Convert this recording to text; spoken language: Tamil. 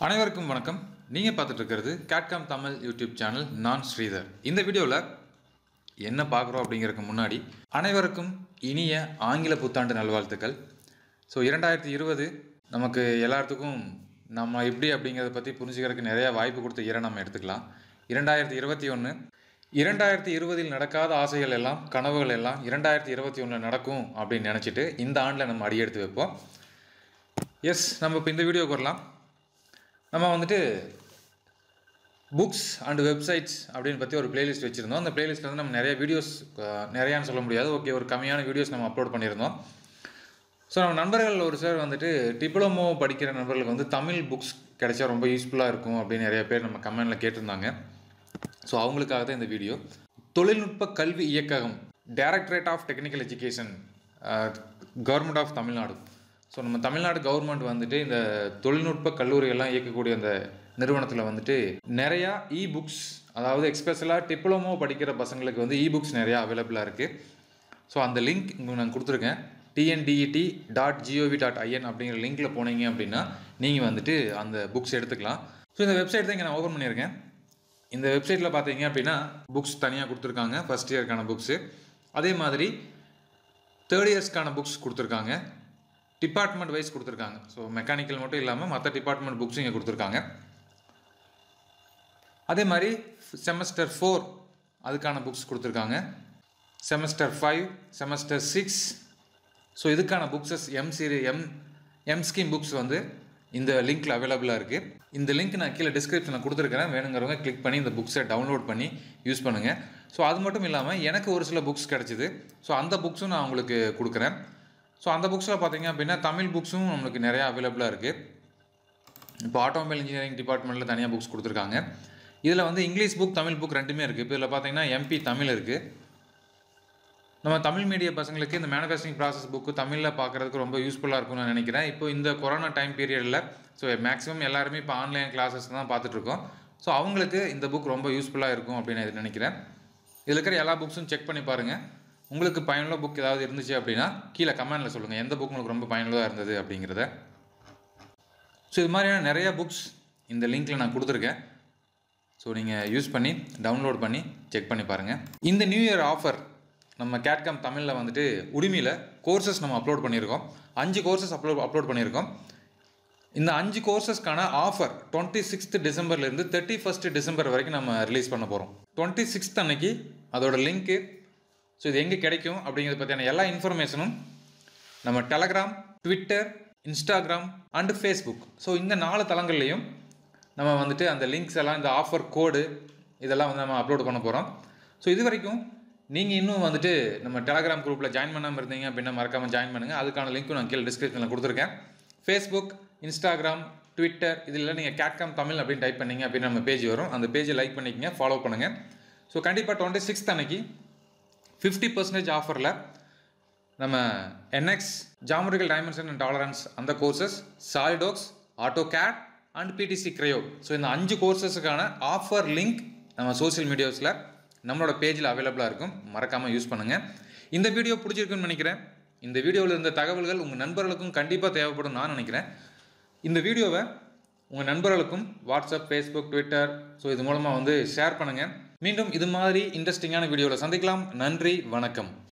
அனைவருக்கும் வணக்கம் நீங்கள் பார்த்துட்டு இருக்கிறது கேட்காம் தமிழ் யூடியூப் சேனல் நான் ஸ்ரீதர் இந்த வீடியோவில் என்ன பார்க்குறோம் அப்படிங்கிறதுக்கு முன்னாடி அனைவருக்கும் இனிய ஆங்கில புத்தாண்டு நல்வாழ்த்துக்கள் ஸோ இரண்டாயிரத்தி இருபது நமக்கு எல்லாத்துக்கும் நம்ம எப்படி அப்படிங்கிறத பற்றி புரிஞ்சுக்கிறதுக்கு நிறையா வாய்ப்பு கொடுத்த இயரை நம்ம எடுத்துக்கலாம் இரண்டாயிரத்தி இருபத்தி ஒன்று இரண்டாயிரத்தி இருபதில் நடக்காத ஆசைகள் எல்லாம் கனவுகள் எல்லாம் இரண்டாயிரத்தி இருபத்தி ஒன்றில் நடக்கும் அப்படின்னு நினச்சிட்டு இந்த ஆண்டில் நம்ம அடியெடுத்து வைப்போம் எஸ் நம்ம இப்போ இந்த வீடியோக்கு வரலாம் நம்ம வந்துட்டு புக்ஸ் அண்ட் வெப்சைட்ஸ் அப்படின்னு பற்றி ஒரு பிளேலிஸ்ட் வச்சுருந்தோம் அந்த பிளேலிஸ்ட்டில் வந்து நம்ம நிறைய வீடியோஸ் நிறையான்னு சொல்ல முடியாது ஓகே ஒரு கம்மியான வீடியோஸ் நம்ம அப்லோட் பண்ணியிருந்தோம் ஸோ நம்ம நண்பர்கள் ஒரு சார் வந்துட்டு டிப்ளமோ படிக்கிற நண்பர்களுக்கு வந்து தமிழ் புக்ஸ் கிடைச்சா ரொம்ப யூஸ்ஃபுல்லாக இருக்கும் அப்படின்னு நிறைய பேர் நம்ம கமெண்டில் கேட்டிருந்தாங்க ஸோ அவங்களுக்காக தான் இந்த வீடியோ தொழில்நுட்ப கல்வி இயக்ககம் directorate of technical education government of Tamil Nadu so நம்ம தமிழ்நாடு கவர்மெண்ட் வந்துட்டு இந்த தொழில்நுட்ப கல்லூரியெல்லாம் இயக்கக்கூடிய அந்த நிறுவனத்தில் வந்துட்டு நிறையா இ புக்ஸ் அதாவது எக்ஸ்பெஷலாக டிப்ளமோ படிக்கிற பசங்களுக்கு வந்து இ புக்ஸ் நிறையா அவைலபிளாக இருக்குது ஸோ அந்த லிங்க் இங்கே நான் கொடுத்துருக்கேன் TNDTE dot GOV dot IN அப்படிங்கிற லிங்க்கில் போனீங்க அப்படின்னா நீங்கள் வந்துட்டு அந்த புக்ஸ் எடுத்துக்கலாம் ஸோ இந்த வெப்சைட் தான் இங்கே நான் ஓப்பன் பண்ணியிருக்கேன் இந்த வெப்சைட்டில் பார்த்தீங்க அப்படின்னா புக்ஸ் தனியாக கொடுத்துருக்காங்க ஃபஸ்ட் இயர்க்கான புக்ஸு அதே மாதிரி தேர்ட் இயர்ஸ்க்கான புக்ஸ் கொடுத்துருக்காங்க டிபார்ட்மெண்ட் வைஸ் கொடுத்துருக்காங்க ஸோ மெக்கானிக்கல் மட்டும் இல்லாமல் மற்ற டிபார்ட்மெண்ட் புக்ஸும் இங்கே கொடுத்துருக்காங்க அதே மாதிரி செமஸ்டர் ஃபோர் அதுக்கான புக்ஸ் கொடுத்துருக்காங்க semester five semester six so இதுக்கான புக்ஸஸ் எம் சீரி எம் எம் ஸ்கீம் புக்ஸ் வந்து இந்த லிங்க்கில் அவைலபிளாக இருக்குது இந்த லிங்க் நான் கீழே டிஸ்கிரிப்ஷனில் கொடுத்துருக்கிறேன் வேணுங்கிறவங்க கிளிக் பண்ணி இந்த புக்ஸை டவுன்லோட் பண்ணி யூஸ் பண்ணுங்கள் ஸோ அது மட்டும் இல்லாமல் எனக்கு ஒரு சில புக்ஸ் கிடச்சிது ஸோ அந்த புக்ஸும் நான் உங்களுக்கு கொடுக்குறேன் ஸோ அந்த புக்ஸில் பார்த்தீங்க அப்படின்னா தமிழ் புக்ஸும் நம்மளுக்கு நிறையா அவைலபிளாக இருக்குது இப்போ ஆட்டோமொபைல் இன்ஜினியரிங் டிபார்ட்மெண்ட்டில் தனியாக புக்ஸ் கொடுத்துருக்காங்க இதில் வந்து இங்கிலீஷ் புக் தமிழ் புக் ரெண்டுமே இருக்குது இப்போ இதில் பார்த்தீங்கன்னா எம்பி தமிழ் இருக்குது நம்ம தமிழ் மீடிய பசங்களுக்கு இந்த மேனுஃபேக்சரிங் ப்ராசஸ் புக்கு தமிழில் பார்க்குறதுக்கு ரொம்ப யூஸ்ஃபுல்லாக இருக்கும்னு நான் நினைக்கிறேன் இப்போ இந்த கொரோனா டைம் பீரியடில் ஸோ மேக்ஸிமம் எல்லாருமே இப்போ ஆன்லைன் கிளாஸஸ் தான் பார்த்துட்ருக்கோம் ஸோ அவங்களுக்கு இந்த புக் ரொம்ப யூஸ்ஃபுல்லாக இருக்கும் அப்படின்னு நான் நினைக்கிறேன் இதில் இருக்கிற எல்லா புக்ஸும் செக் பண்ணி பாருங்கள் உங்களுக்கு பயனுள்ள புக் ஏதாவது இருந்துச்சு அப்படின்னா கீழே கமெண்டில் சொல்லுங்கள் எந்த புக் உங்களுக்கு ரொம்ப பயனுள்ளதாக இருந்தது அப்படிங்கிறத ஸோ இது மாதிரியான நிறைய புக்ஸ் இந்த லிங்க்கில் நான் கொடுத்துருக்கேன் ஸோ நீங்கள் யூஸ் பண்ணி டவுன்லோட் பண்ணி செக் பண்ணி பாருங்கள் இந்த நியூ இயர் ஆஃபர் நம்ம கேட்காம் தமிழில் வந்துட்டு உரிமையில் கோர்சஸ் நம்ம அப்லோட் பண்ணியிருக்கோம் அஞ்சு கோர்சஸ் அப்லோட் அப்லோட் பண்ணியிருக்கோம் இந்த அஞ்சு கோர்சஸ்க்கான ஆஃபர் டுவெண்ட்டி சிக்ஸ்த் டிசம்பர்லேருந்து தேர்ட்டி ஃபஸ்ட் டிசம்பர் வரைக்கும் நம்ம ரிலீஸ் பண்ண போகிறோம் டுவெண்ட்டி சிக்ஸ்த் அன்னைக்கு அதோட லிங்க்கு ஸோ இது எங்கே கிடைக்கும் அப்படிங்கிறத பற்றியான எல்லா இன்ஃபர்மேஷனும் நம்ம Telegram Twitter Instagram and Facebook so இந்த நாலு தளங்கள்லையும் நம்ம வந்துட்டு அந்த லிங்க்ஸ் எல்லாம் இந்த ஆஃபர் கோடு இதெல்லாம் வந்து நம்ம அப்லோட் பண்ண போகிறோம் ஸோ இது வரைக்கும் நீங்கள் இன்னும் வந்துட்டு நம்ம டெலகிராம் குரூப்பில் ஜாயின் பண்ணாமல் இருந்தீங்க அப்படின்னா மறக்காமல் ஜாயின் பண்ணுங்கள் அதுக்கான லிங்க்கும் நான் கீழே டிஸ்கிரிப்ஷனில் கொடுத்துருக்கேன் ஃபேஸ்புக் இன்ஸ்டாகிராம் ட்விட்டர் இதில் நீங்கள் கேட்காம் தமிழ் அப்படின்னு டைப் பண்ணீங்க அப்படின்னு நம்ம பேஜ் வரும் அந்த பேஜை லைக் பண்ணிக்கங்க ஃபாலோ பண்ணுங்கள் ஸோ கண்டிப்பாக டுவெண்ட்டி சிக்ஸ்த் அன்னைக்கு ஃபிஃப்டி பர்சன்டேஜ் ஆஃபரில் நம்ம NX geometrical dimension and tolerance அந்த கோர்சஸ் சாலிடோக்ஸ் AutoCAD and PTC Creo so இந்த அஞ்சு கோர்சஸுக்கான ஆஃபர் லிங்க் நம்ம சோஷியல் மீடியாஸில் நம்மளோட பேஜில் அவைலபிளாக இருக்கும் மறக்காமல் யூஸ் பண்ணுங்கள் இந்த வீடியோ பிடிச்சிருக்குன்னு நினைக்கிறேன் இந்த வீடியோவில் இருந்த தகவல்கள் உங்கள் நண்பர்களுக்கும் கண்டிப்பாக தேவைப்படும் நான் நினைக்கிறேன் இந்த வீடியோவை உங்கள் நண்பர்களுக்கும் வாட்ஸ்அப் ஃபேஸ்புக் ட்விட்டர் ஸோ இது மூலமாக வந்து ஷேர் பண்ணுங்கள் மீண்டும் இது மாதிரி இன்ட்ரெஸ்டிங்கான வீடியோவில் சந்திக்கலாம் நன்றி வணக்கம்